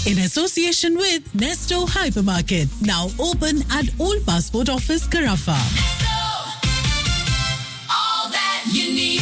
in association with Nesto Hypermarket, now open at Old Passport Office, Carafa. all that you need.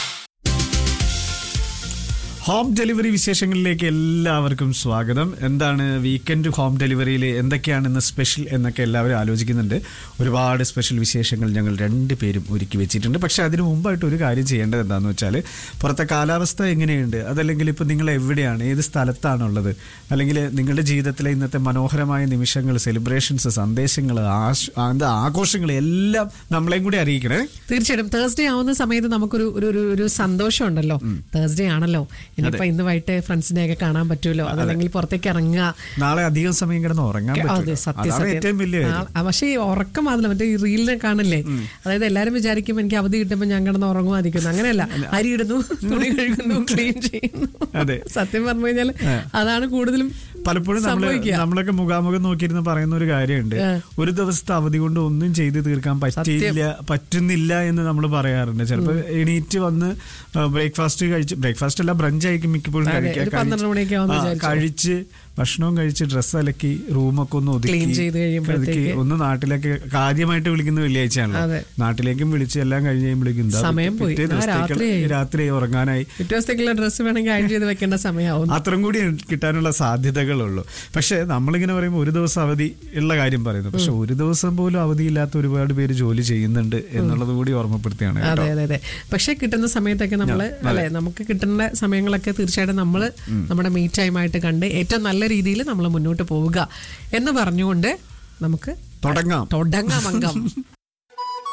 Home delivery വിശേഷങ്ങളിലേക്ക് എല്ലാവർക്കും സ്വാഗതം എന്താണ് weekend home ഡെലിവറിയിൽ എന്തൊക്കെയാണ് ഇന്ന് special എന്നൊക്കെ എല്ലാവരും ആലോചിക്കുന്നുണ്ട് ഒരുപാട് സ്പെഷ്യൽ വിശേഷങ്ങൾ ഞങ്ങൾ രണ്ട് പേരും ഒരുക്കി വെച്ചിട്ടുണ്ട് പക്ഷേ അതിന് മുമ്പായിട്ട് ഒരു കാര്യം ചെയ്യേണ്ടത് എന്താണെന്ന് വെച്ചാൽ പുറത്തെ കാലാവസ്ഥ എങ്ങനെയുണ്ട് അതല്ലെങ്കിൽ ഇപ്പോൾ നിങ്ങൾ എവിടെയാണ് ഏത് സ്ഥലത്താണുള്ളത് അല്ലെങ്കിൽ നിങ്ങളുടെ ജീവിതത്തിലെ ഇന്നത്തെ മനോഹരമായ നിമിഷങ്ങൾ സെലിബ്രേഷൻസ് സന്ദേശങ്ങൾ ആശ്- എന്താ ആഘോഷങ്ങൾ എല്ലാം നമ്മളെയും കൂടി അറിയിക്കണേ തീർച്ചയായിട്ടും തേഴ്സ്ഡേ ആവുന്ന സമയത്ത് നമുക്കൊരു ഒരു ഒരു ഒരു സന്തോഷം ഉണ്ടല്ലോ തേഴ്സ്ഡേ ആണല്ലോ ഇനിയിപ്പോ ഇന്ന് വൈകിട്ട് ഫ്രണ്ട്സിനെ ഒക്കെ കാണാൻ പറ്റുമല്ലോ അതല്ലെങ്കിൽ പുറത്തേക്ക് ഇറങ്ങുക നാളെ അധികം സമയം കിടന്ന് ഉറങ്ങാൻ അതെ പറ്റും സത്യം അതാണ് ഏറ്റവും വലിയ കാര്യം. ആ, പക്ഷേ ഈ ഉറക്കം മാത്രമല്ല മറ്റേ ഈ റീലിനെ കാണില്ലേ അതായത് എല്ലാരും വിചാരിക്കും എനിക്ക് അവധി കിട്ടുമ്പോൾ ഞാൻ കിടന്ന് ഉറങ്ങുമായിരിക്കുന്നു അങ്ങനെയല്ല അരി ഇടുന്നു തുണി കഴുകുന്നു ക്ലീൻ ചെയ്യുന്നു അതെ. സത്യം പറഞ്ഞു കഴിഞ്ഞാൽ അതാണ് കൂടുതലും പലപ്പോഴും നമ്മള് സംഭവിക്കുക. നമ്മളൊക്കെ മുഖാമുഖം നോക്കിയിരുന്ന് പറയുന്ന ഒരു കാര്യമുണ്ട് ഒരു ദിവസത്തെ അവധി കൊണ്ട് ഒന്നും ചെയ്ത് തീർക്കാൻ പറ്റിയില്ല പറ്റുന്നില്ല എന്ന് നമ്മൾ പറയാറുണ്ട് ചിലപ്പോൾ എണീറ്റ് വന്ന് ബ്രേക്ക്ഫാസ്റ്റ് കഴിച്ച് ബ്രേക്ക്ഫാസ്റ്റ് അല്ല ബ്രഞ്ച് ആയിരിക്കും മിക്കപ്പോഴും അതെ, കഴിക്കുക. ഒരു പന്ത്രണ്ട് കഴിച്ച്- മണിയൊക്കെ ആവുമെന്ന് ആ, വിചാരിച്ചോ. കഴിച്ച് ഭക്ഷണവും കഴിച്ച് ഡ്രസ്സ് അലക്കി റൂമൊക്കെ ഒന്ന് ഒതുക്കി Clean ചെയ്ത് കഴിയുമ്പോഴത്തേക്ക് ഒതുക്കി ഒന്ന് നാട്ടിലേക്ക് കാര്യമായിട്ട് വിളിക്കുന്ന വെള്ളിയാഴ്ചയാണല്ലോ അതെ. നാട്ടിലേക്കും വിളിച്ച് എല്ലാം കഴിഞ്ഞ് കഴിയുമ്പോഴേക്കും ഇതാ സമയം പോയി. പിറ്റേ ആ, ദിവസത്തേക്കുള്ള- രാത്രിയായി. രാത്രി ഉറങ്ങാനായി പിറ്റേ ദിവസത്തേക്കുള്ള ഡ്രസ്സ് വേണമെങ്കിൽ അയൺ ചെയ്ത് വെക്കേണ്ട സമയമാവും അത്രയും കൂടി കിട്ടാനുള്ള സാധ്യതകളുള്ളൂ പക്ഷെ നമ്മളിങ്ങനെ പറയുമ്പോൾ ഒരു ദിവസം അവധി ഉള്ള കാര്യം പറയുന്നു പക്ഷെ ഒരു ദിവസം പോലും അവധിയില്ലാത്ത ഒരുപാട് പേര് ജോലി ചെയ്യുന്നുണ്ട് എന്നുള്ളത് കൂടി ഓർമ്മപ്പെടുത്തുകയാണ് കേട്ടോ. അതെ അതെ അതെ പക്ഷെ കിട്ടുന്ന സമയത്തൊക്കെ നമ്മൾ അല്ലെ നമുക്ക് കിട്ടുന്ന സമയങ്ങളൊക്കെ തീർച്ചയായിട്ടും നമ്മൾ നമ്മുടെ മീ ടൈം ആയിട്ട് കണ്ട് ഏറ്റവും നല്ല രീതിയിൽ നമ്മൾ മുന്നോട്ട് പോവുക എന്ന് പറഞ്ഞുകൊണ്ട് നമുക്ക് തുടങ്ങാം തുടങ്ങാം അംഗം